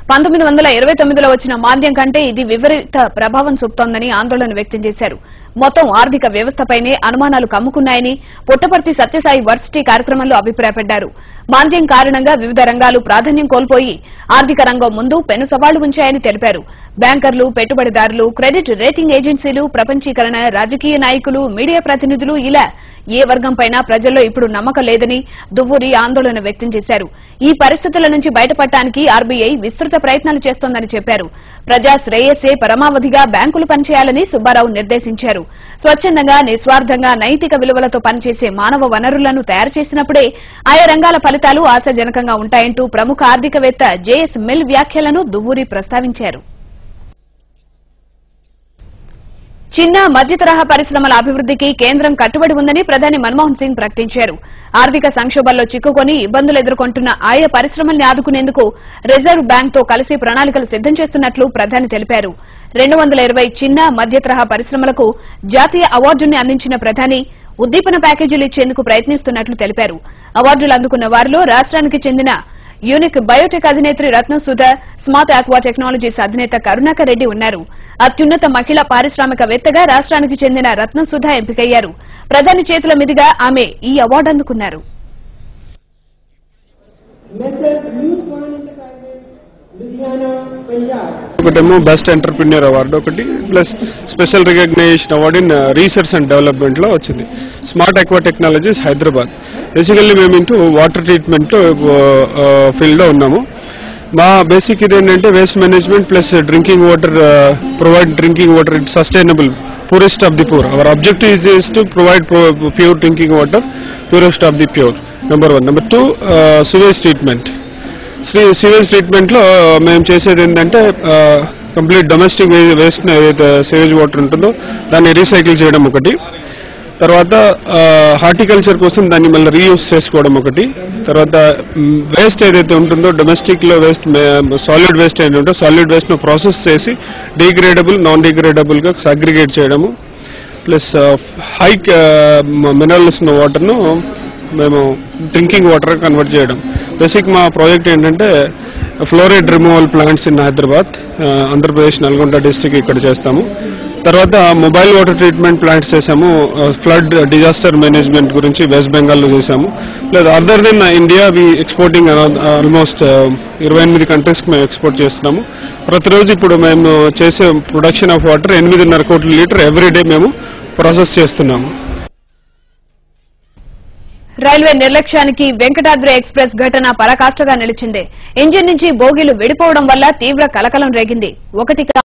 పంతొమ్మిది వందల ఇరవై తొమ్మిదిలో వచ్చిన మాంద్యం కంటే ఇది విపరీత ప్రభావం చూపుతోందని ఆందోళన వ్యక్తం చేశారు మొత్తం ఆర్థిక వ్యవస్థపైనే అనుమానాలు కమ్ముకున్నాయని పుట్టపర్తి సత్యసాయి వర్సిటీ కార్యక్రమంలో అభిప్రాయపడ్డారు మాంద్యం కారణంగా వివిధ రంగాలు ప్రాధాన్యం కోల్పోయి ఆర్థిక రంగం ముందు పెను సవాళ్లు ఉంచాయని తెలిపారు బ్యాంకర్లు పెట్టుబడిదారులు క్రెడిట్ రేటింగ్ ఏజెన్సీలు ప్రపంచీకరణ రాజకీయ నాయకులు మీడియా ప్రతినిధులు ఇలా ఏ వర్గంపైనా ప్రజల్లో ఇప్పుడు నమ్మకం లేదని దువ్వూరి ఆందోళన వ్యక్తం చేశారు ఈ పరిస్థితుల నుంచి బయటపడటానికి ఆర్బీఐ విస్తృత ప్రయత్నాలు చేస్తోందని చెప్పారు ప్రజా శ్రేయస్సే పరమావధిగా బ్యాంకులు పనిచేయాలని సుబ్బారావు నిర్దేశించారు స్వచ్ఛందంగా నిస్వార్థంగా నైతిక విలువలతో పనిచేసే మానవ వనరులను తయారు చేసినప్పుడే ఆయా రంగాల ఫలితాలు ఆశాజనకంగా ఉంటాయంటూ ప్రముఖ ఆర్థికవేత్త జేఎస్ మిల్ వ్యాఖ్యలను దువ్వూరి ప్రస్తావించారు చిన్న మధ్య తరహా పరిశ్రమల అభివృద్ధికి కేంద్రం కట్టుబడి ఉందని ప్రధాని మన్మోహన్ సింగ్ ప్రకటించారు ఆర్థిక సంక్షోభంలో చిక్కుకొని ఇబ్బందులు ఎదుర్కొంటున్న ఆయా పరిశ్రమల్ని ఆదుకునేందుకు రిజర్వ్ బ్యాంక్ తో కలిసి ప్రణాళికలు సిద్దం చేస్తున్నట్లు ప్రధాని తెలిపారు రెండు వందల ఇరవై చిన్న మధ్య తరహా పరిశ్రమలకు జాతీయ అవార్డుని అందించిన ప్రధాని ఉద్దీపన ప్యాకేజీలు ఇచ్చేందుకు ప్రయత్నిస్తున్నట్లు తెలిపారు అవార్డులు అందుకున్న వారిలో రాష్ట్రానికి చెందిన యూనిక్ బయోటెక్ అధినేత్రి Ratna Sudha smart aqua technologies అధినేత కరుణాకర్ రెడ్డి ఉన్నారు అత్యున్నత మహిళా పారిశ్రామికవేత్తగా రాష్ట్రానికి చెందిన రత్న సుధ ఎంపికయ్యారు ప్రధాని చేతుల మీదుగా ఆమె ఈ అవార్డు అందుకున్నారు Message Youth Foreign Enterprises, Ludhiana, Punjab. ఒకటేమో బెస్ట్ ఎంటర్ప్రిన్యూర్ అవార్డు ఒకటి plus special recognisation award in research and development లో వచ్చింది smart aqua technologies Hyderabad basically మేము ఇంటూ వాటర్ ట్రీట్మెంట్ ఫీల్డ్ లో ఉన్నాము మా బేసిక్ ఇది ఏంటంటే waste management plus drinking water provide drinking water it sustainable purest of the pure our objective is to provide pure drinking water purest of the pure number one number two sewage treatment sewage treatment లో మేము చేసేది ఏంటంటే complete domestic waste ఏదైతే sewage water ఉంటుందో దాన్ని recycle చేయడం ఒకటి తర్వాత హార్టికల్చర్ కోసం దాన్ని మళ్ళీ రీయూస్ చేసుకోవడం ఒకటి తర్వాత వేస్ట్ ఏదైతే ఉంటుందో డొమెస్టిక్ లో వేస్ట్ సాలిడ్ వేస్ట్ ఏదైతే ఉంటుందో సాలిడ్ వేస్ట్ ను ప్రాసెస్ చేసి డిగ్రేడబుల్ నాన్ డిగ్రేడబుల్ గా సగ్రిగేట్ చేయడము ప్లస్ హై మినరల్స్ ఉన్న వాటర్ను మేము డ్రింకింగ్ వాటర్ కన్వర్ట్ చేయడం బేసిక్ మా ప్రాజెక్ట్ ఏంటంటే fluoride removal plants in Hyderabad ఆ, ఆంధ్రప్రదేశ్ నల్గొండ డిస్టిక్ ఇక్కడ చేస్తాము తర్వాత మొబైల్ వాటర్ ట్రీట్మెంట్ ప్లాంట్స్ చేసాము ఫ్లడ్ డిజాస్టర్ మేనేజ్మెంట్ గురించి వెస్ట్ బెంగాల్లో చేసాము లేదా other then India we exporting almost ఇరవై ఎనిమిది కంట్రీస్కి మేము ఎక్స్పోర్ట్ చేస్తున్నాము ప్రతిరోజు ఇప్పుడు మేము చేసే ప్రొడక్షన్ ఆఫ్ వాటర్ ఎనిమిదిన్నర కోట్ల లీటర్ ఎవ్రీడే మేము ప్రాసెస్ చేస్తున్నాము రైల్వే నిర్లక్ష్యానికి వెంకటాద్రి ఎక్స్ప్రెస్ ఘటన పరాకాష్ఠగా నిలిచింది ఇంజిన్ నుంచి బోగీలు విడిపోవడం వల్ల తీవ్ర కలకలం రేగింది ఒకటి